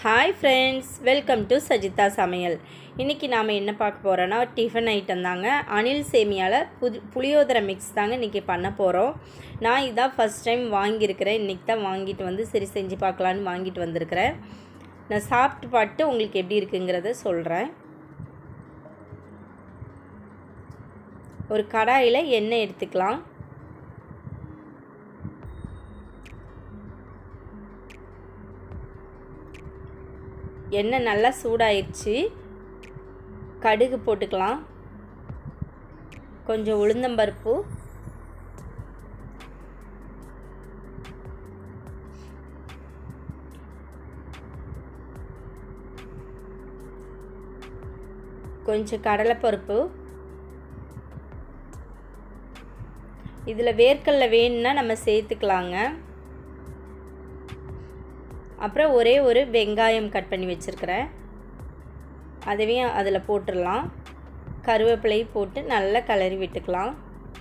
hi friends welcome to சஜிதா சமையல் இன்றைக்கி நாம் என்ன பார்க்க போகிறோன்னா டிஃபன் ஐட்டம் தாங்க அனில் சேமியாவில் புது புளியோதரை மிக்ஸ் தாங்க இன்றைக்கி பண்ண போகிறோம் நான் இதான் ஃபஸ்ட் டைம் வாங்கியிருக்கிறேன் இன்றைக்கி தான் வாங்கிட்டு வந்து சரி செஞ்சு பார்க்கலான்னு வாங்கிட்டு வந்திருக்கிறேன் நான் சாப்பிட்டு பார்த்து உங்களுக்கு எப்படி இருக்குங்கிறத சொல்கிறேன் ஒரு கடாயில் எண்ணெய் எடுத்துக்கலாம் எண்ணெய் நல்லா சூடாயிடுச்சு கடுகு போட்டுக்கலாம் கொஞ்சம் உளுந்தம்பருப்பு கொஞ்சம் கடலைப்பருப்பு இதில் வேர்க்கடலை வேணும்னா நம்ம சேர்த்துக்கலாங்க அப்புறம் ஒரே ஒரு வெங்காயம் கட் பண்ணி வச்சுருக்கிறேன் அதுவே அதில் போட்டுடலாம் கருவேப்பிலை போட்டு நல்லா கிளறி விட்டுக்கலாம்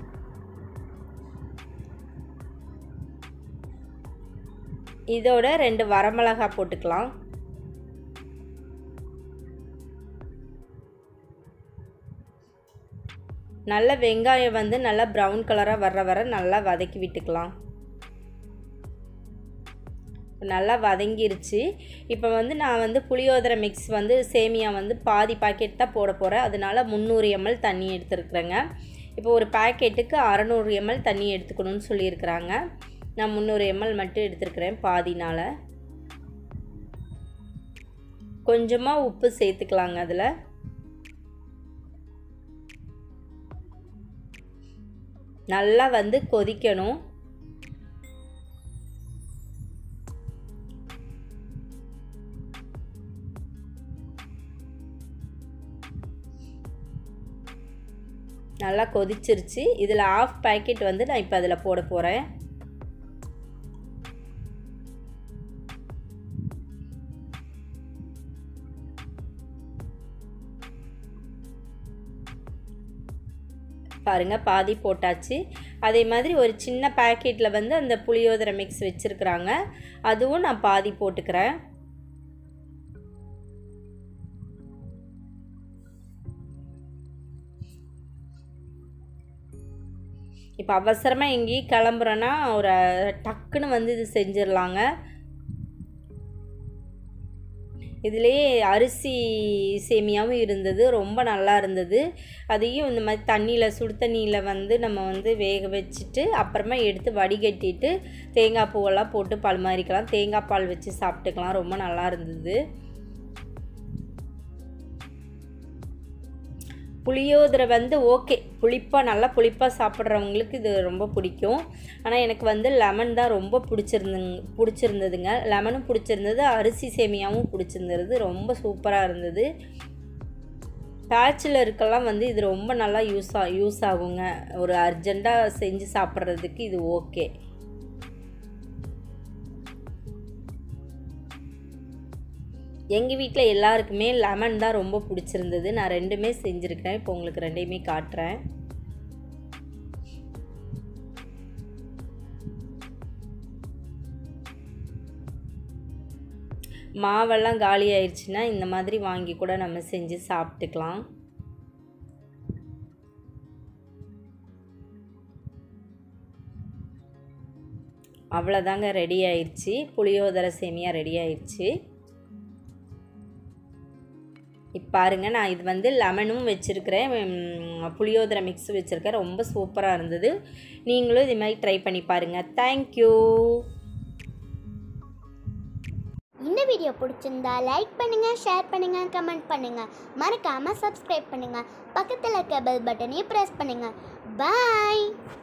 இதோட ரெண்டு வரமிளகா போட்டுக்கலாம் நல்ல வெங்காயம் வந்து நல்லா ப்ரௌன் கலராக வர்ற வர நல்லா வதக்கி விட்டுக்கலாம் நல்லா வதங்கிருச்சு இப்போ வந்து நான் வந்து புளியோதரை மிக்ஸ் வந்து சேமியா வந்து பாதி பாக்கெட் தான் போட போகிறேன் அதனால் முந்நூறு எம்எல் தண்ணி எடுத்துருக்குறேங்க இப்போ ஒரு பேக்கெட்டுக்கு அறநூறு எம்எல் தண்ணி எடுத்துக்கணும்னு சொல்லியிருக்கிறாங்க நான் முந்நூறு எம்எல் மட்டும் எடுத்துருக்கிறேன் பாதினால் கொஞ்சமாக உப்பு சேர்த்துக்கலாங்க அதில் நல்லா வந்து கொதிக்கணும் நல்லா கொதிச்சிருச்சு இதில் ஆஃப் பேக்கெட் வந்து நான் இப்போ அதில் போட போகிறேன் பாருங்கள் பாதி போட்டாச்சு அதே மாதிரி ஒரு சின்ன பேக்கெட்டில் வந்து அந்த புளியோதரை மிக்ஸ் வச்சுருக்குறாங்க அதுவும் நான் பாதி போட்டுக்கிறேன் இப்போ அவசரமாக எங்கேயும் கிளம்புறோன்னா ஒரு டக்குன்னு வந்து இது செஞ்சிடலாங்க இதுலேயே அரிசி சேமியாவும் இருந்தது ரொம்ப நல்லா இருந்தது அதையும் இந்த மாதிரி தண்ணியில் சுடு தண்ணியில் வந்து நம்ம வந்து வேக வச்சுட்டு அப்புறமா எடுத்து வடிகட்டிட்டு தேங்காய் பூவெல்லாம் போட்டு பரிமாறிக்கலாம் தேங்காய் பால் வச்சு சாப்பிட்டுக்கலாம் ரொம்ப நல்லா இருந்தது புளியோதரை வந்து ஓகே புளிப்பாக நல்லா புளிப்பாக சாப்பிட்றவங்களுக்கு இது ரொம்ப பிடிக்கும் ஆனால் எனக்கு வந்து லெமன் தான் ரொம்ப பிடிச்சிருந்துங்க பிடிச்சிருந்ததுங்க லெமனும் பிடிச்சிருந்தது அரிசி சேமியாவும் பிடிச்சிருந்தது ரொம்ப சூப்பராக இருந்தது பேச்சுலருக்கெல்லாம் வந்து இது ரொம்ப நல்லா யூஸ் ஆ யூஸ் ஆகுங்க ஒரு அர்ஜெண்ட்டாக செஞ்சு சாப்பிட்றதுக்கு இது ஓகே எங்கள் வீட்டில் எல்லாருக்குமே லெமன் தான் ரொம்ப பிடிச்சிருந்தது நான் ரெண்டுமே செஞ்சுருக்கிறேன் இப்போ உங்களுக்கு ரெண்டையுமே காட்டுறேன் மாவெல்லாம் காலி ஆயிடுச்சுன்னா இந்த மாதிரி வாங்கி கூட நம்ம செஞ்சு சாப்பிட்டுக்கலாம் அவ்வளோதாங்க ரெடி ஆயிடுச்சு புளியோதரை சேமியா ரெடி ஆயிடுச்சு இப்போ பாருங்கள் நான் இது வந்து லெமனும் வச்சுருக்கிறேன் புளியோதரை மிக்ஸ் வச்சுருக்கேன் ரொம்ப சூப்பராக இருந்தது நீங்களும் இது மாதிரி ட்ரை பண்ணி பாருங்கள் தேங்க்யூ இந்த வீடியோ பிடிச்சிருந்தா லைக் பண்ணுங்கள் ஷேர் பண்ணுங்கள் கமெண்ட் பண்ணுங்கள் மறக்காமல் சப்ஸ்கிரைப் பண்ணுங்கள் பக்கத்தில் இருக்க பெல் பட்டனையும் ப்ரெஸ் பண்ணுங்கள் பாய்